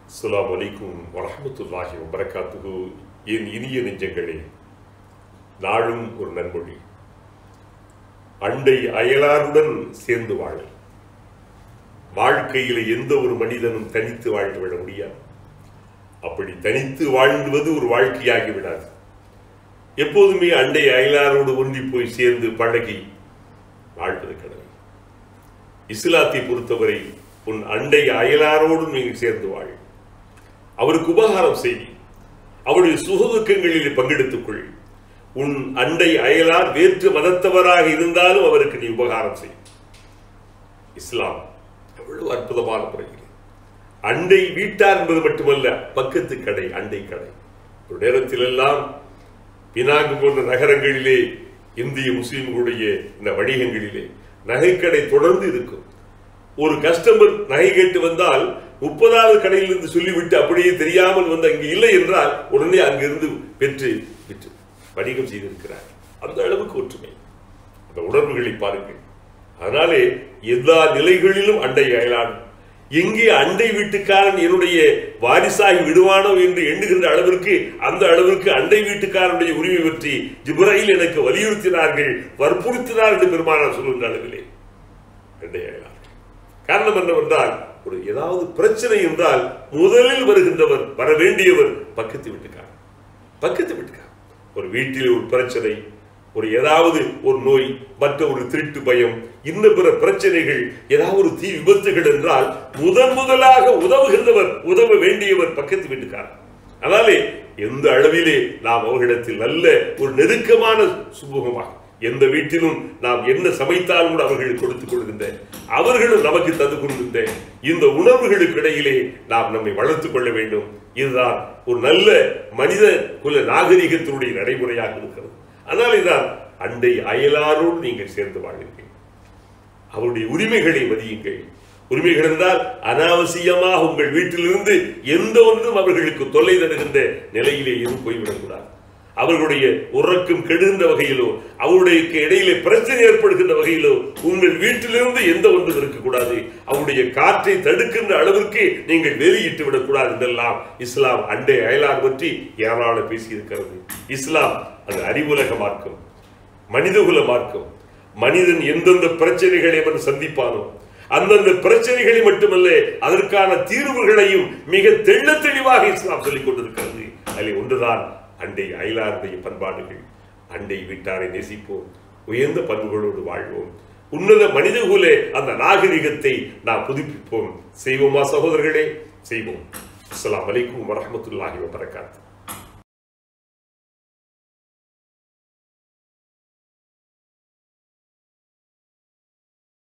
அஸ்ஸலாமு அலைக்கும் வரஹ்மத்துல்லாஹி வபரகாத்துஹு என் இனிய நெஞ்சங்களே நாளும் ஒரு நன்மொழி அண்டை அயலாருடன் சேர்ந்து வாழல் வாழ்க்கையில எந்த ஒரு மனிதனும் தனித்து வாழ்ந்து விட முடியாது அப்படி தனித்து வாழ்ந்துவது ஒரு வாழ்க்கையாகி விடாது எப்போதுமே அண்டை அயலாரோடு ஒன்றி போய் சேர்ந்து பழகி வாழ்வது கடமை இஸ்லாத்தை பொறுத்தவரை உன் அண்டை அயலாரோடும் நீங்கள் சேர்ந்து வாழ் அவருக்கு உபகாரம் செய் அவருடைய சுகதுக்கங்களில் பங்கெடுத்துக் கொள் உன் அண்டை அயலார் வேற்று மதத்தவராக இருந்தாலும் அவருக்கு நீ உபகாரம் செய் இஸ்லாம் எவ்வளவு அற்புதமான முறையில் அண்டை வீட்டார் என்பது மட்டுமல்ல பக்கத்து கடை அண்டை கடை ஒரு நேரத்தில் எல்லாம் பினாங்கு போன்ற நகரங்களிலே இந்திய முஸ்லிம்களுடைய இந்த வணிகங்களிலே நகைக்கடை தொடர்ந்து இருக்கும் ஒரு கஸ்டமர் நகை கேட்டு வந்தால் முப்பதாவது கடையிலிருந்து சொல்லிவிட்டு அப்படியே தெரியாமல் வந்து அங்கு இல்லை என்றால் உடனே அங்கிருந்து பெற்று பெற்று வணிகம் செய்திருக்கிறார் அந்த அளவுக்கு ஒற்றுமை அந்த உணர்வுகளை பாருங்கள் அதனாலே எல்லா நிலைகளிலும் அண்டை அயலான் எங்கே அண்டை வீட்டுக்காரன் என்னுடைய வாரிசாகி விடுவானோ என்று எண்ணுகின்ற அளவிற்கு அந்த அளவிற்கு அண்டை வீட்டுக்காரனுடைய உரிமை பற்றி ஜிப்ராயில் எனக்கு வலியுறுத்தினார்கள் வற்புறுத்தினார் என்று பெருமானார் சொல்லுகின்ற அளவிலே அண்டை அயலான் காரணம் என்னவென்றால் ஒரு ஏதாவது பிரச்சனை என்றால் முதலில் வருகின்றவர் வர வேண்டியவர் பக்கத்து வீட்டுக்காரர் பக்கத்து வீட்டுக்காரர் ஒரு வீட்டில் ஒரு பிரச்சனை ஒரு ஏதாவது ஒரு நோய் மற்ற ஒரு திருட்டு பயம் இன்னும் பிற பிரச்சனைகள் ஏதாவது ஒரு தீ விபத்துகள் என்றால் முதன் முதலாக உதவுகின்றவர் உதவ வேண்டியவர் பக்கத்து வீட்டுக்காரர் அதனாலே எந்த அளவிலே நாம் அவர்களிடத்தில் நல்ல ஒரு நெருக்கமான சுமூகமாக எந்த வீட்டிலும் நாம் என்ன சமைத்தாலும் கூட அவர்களுக்கு கொடுத்துக் கொள்கின்ற அவர்களும் நமக்கு தந்து கொள்கின்ற இந்த உணர்வுகளுக்கு இடையிலே நாம் நம்மை வளர்த்துக் கொள்ள வேண்டும் இதுதான் ஒரு நல்ல மனித குல நாகரிகத்தினுடைய நடைமுறையாக இருக்கிறது அதனாலே தான் அண்டை அயலாரோடு நீங்கள் சேர்ந்து வாழுங்கள் அவருடைய உரிமைகளை மதியுங்கள் உரிமைகள் என்றால் அனாவசியமாக உங்கள் வீட்டிலிருந்து எந்த ஒன்றும் அவர்களுக்கு தொல்லை தருகின்ற நிலையிலே எதுவும் போய்விடக்கூடாது அவர்களுடைய உறக்கம் கெடுகின்ற வகையிலோ அவருடைய இடையிலே பிரச்சனை ஏற்படுகின்ற வகையிலோ உங்கள் வீட்டிலிருந்து எந்த ஒன்றும் இருக்கக்கூடாது அவருடைய காற்றை தடுக்கின்ற அளவிற்கு நீங்கள் வெளியிட்டு விடக்கூடாது என்றெல்லாம் இஸ்லாம் அண்டை அயலார் பற்றி ஏராளம் பேசியிருக்கிறது இஸ்லாம் அது அறிவுலக மார்க்கம் மனிதகுல மார்க்கம் மனிதன் எந்தெந்த பிரச்சனைகளை அவன் சந்திப்பானோ அந்தந்த பிரச்சனைகளை மட்டுமல்ல அதற்கான தீர்வுகளையும் மிக தெள்ள தெளிவாக இஸ்லாம் சொல்லிக் கொண்டிருக்கிறது அதில் ஒன்றுதான் அண்டை அயலாருடைய பண்பாடுகள் அண்டை வீட்டாரை நேசிப்போம் உயர்ந்த பண்புகளோடு வாழ்வோம் உன்னத மனிதகுல அந்த நாகரிகத்தை நாம் புதுப்பிப்போம் செய்வோமா சகோதரர்களே செய்வோம் அஸ்லாம் வலைக்கும் வரமத்துல்லாஹி வபரகாத்து